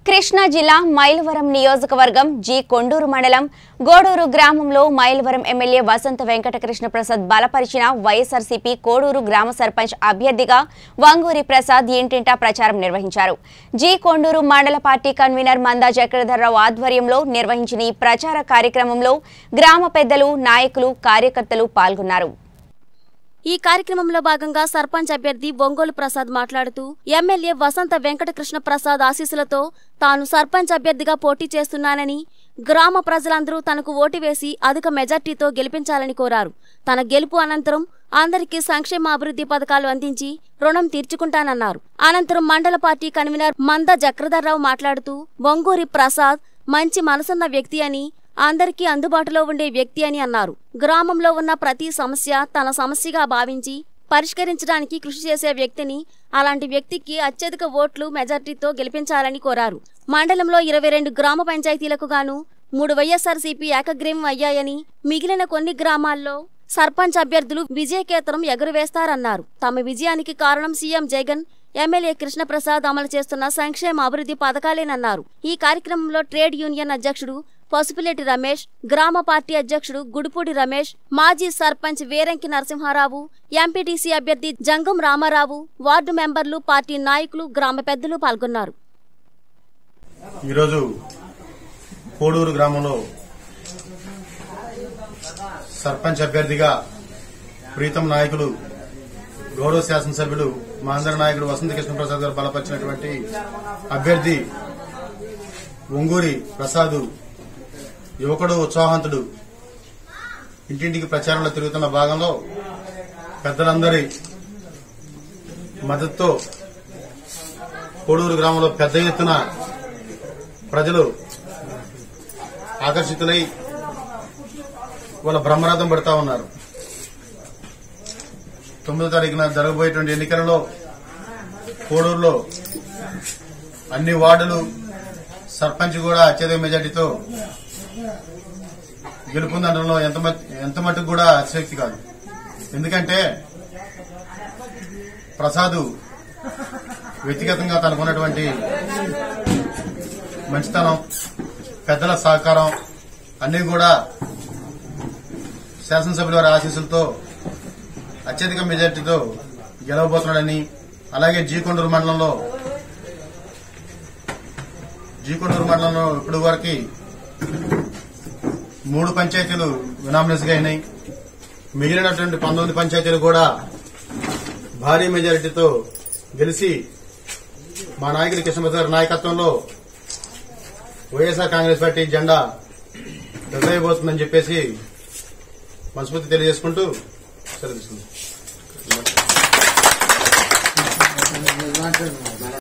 కృష్ణా జిల్లా మైలవరం నియోజకవర్గం జి కొండూరు మండలం గోడూరు గ్రామంలో మైలవరం ఎమ్మెల్యే వసంత వెంకటకృష్ణ ప్రసాద్ బలపరిచిన వైఎస్ఆర్సీపీ కోడూరు గ్రామ సర్పంచ్ అభ్యర్థిగా వంగూరి ప్రసాద్ ఇంటింటా ప్రచారం నిర్వహించారు జి కొండూరు మండల పార్టీ కన్వీనర్ మందా చక్రధర్రావు ఆధ్వర్యంలో నిర్వహించిన ఈ ప్రచార కార్యక్రమంలో గ్రామ పెద్దలు నాయకులు కార్యకర్తలు పాల్గొన్నారు ఈ కార్యక్రమంలో భాగంగా సర్పంచ్ అభ్యర్థి ఒంగోలు ప్రసాద్ మాట్లాడుతూ ఎమ్మెల్యే వసంత వెంకటకృష్ణ ప్రసాద్ ఆశీస్సులతో తాను సర్పంచ్ అభ్యర్థిగా పోటీ చేస్తున్నానని గ్రామ ప్రజలందరూ తనకు ఓటు వేసి అధిక మెజార్టీతో గెలిపించాలని కోరారు తన గెలుపు అనంతరం అందరికీ సంక్షేమ అభివృద్ధి పథకాలు అందించి రుణం తీర్చుకుంటానన్నారు అనంతరం మండల పార్టీ కన్వీనర్ మంద చక్రధర్రావు మాట్లాడుతూ బొంగూరి ప్రసాద్ మంచి మనసున్న వ్యక్తి అని అందరికీ అందుబాటులో ఉండే వ్యక్తి అని అన్నారు గ్రామంలో ఉన్న ప్రతి సమస్య తన సమస్యగా భావించి పరిష్కరించడానికి కృషి చేసే వ్యక్తిని అలాంటి వ్యక్తికి అత్యధిక ఓట్లు మెజార్టీతో గెలిపించాలని కోరారు మండలంలో ఇరవై రెండు గ్రామ పంచాయతీలకు గాను మూడు వైఎస్ఆర్సీపీ ఏకగ్రీవం అయ్యాయని మిగిలిన కొన్ని గ్రామాల్లో సర్పంచ్ అభ్యర్థులు విజయకేతనం ఎగురవేస్తారన్నారు తమ విజయానికి కారణం సీఎం జగన్ ఎమ్మెల్యే కృష్ణప్రసాద్ అమలు చేస్తున్న సంక్షేమ అభివృద్ధి పథకాలేనన్నారు ఈ కార్యక్రమంలో ట్రేడ్ యూనియన్ అధ్యక్షుడు పసుపులేటి రమేష్ గ్రామ పార్టీ అధ్యక్షుడు గుడిపూడి రమేష్ మాజీ సర్పంచ్ వేరంకి నరసింహారావు ఎంపీటీసీ అభ్యర్థి జంగం రామారావు వార్డు మెంబర్లు పార్టీ నాయకులు గ్రామ పెద్దలు పాల్గొన్నారు ఈరోజు కోడూరు గ్రామంలో సర్పంచ్ అభ్యర్థిగా ప్రీతం నాయకులు గౌరవ శాసనసభ్యులు మా అందరి నాయకుడు వసంత కృష్ణప్రసాద్ గారు బలపరిచినటువంటి అభ్యర్థి ఒంగూరి ప్రసాద్ యువకుడు ఉత్సాహవంతుడు ఇంటింటికి ప్రచారంలో తిరుగుతున్న భాగంలో పెద్దలందరి మద్దతుతో కోడూరు గ్రామంలో పెద్ద ఎత్తున ప్రజలు ఆకర్షితులై వాళ్ళ బ్రహ్మరథం పడుతా ఉన్నారు తొమ్మిదో తారీఖున జరగబోయేటువంటి ఎన్నికలలో కోడూరులో అన్ని వార్డులు సర్పంచ్ కూడా అత్యధిక మెజార్టీతో గెలుపొందడంలో ఎంత మట్- ఎంత మట్టుకు కూడా అతిశక్తి కాదు ఎందుకంటే ప్రసాద్ వ్యక్తిగతంగా తనకున్నటువంటి మంచితనం పెద్దల సహకారం అన్ని కూడా శాసనసభ్యుల వారి ఆశీస్సులతో అత్యధిక మెజార్టీతో గెలవబోతున్నాడని అలాగే జీకొండూరు మండలంలో జీకొండూరు మండలంలో ఇప్పటి వరకు మూడు పంచాయతీలు వినామినస్ గా అయినాయి మిగిలినటువంటి పంతొమ్మిది పంచాయతీలు కూడా భారీ మెజారిటీతో గెలిచి మా నాయకుడి కృష్ణప్రసాద్ గారి నాయకత్వంలో వైఎస్ఆర్ కాంగ్రెస్ పార్టీ జెండా ఎగరైపోతుందని చెప్పేసి మనస్ఫూర్తి తెలియజేసుకుంటూ సెలవు తీసుకుంటాం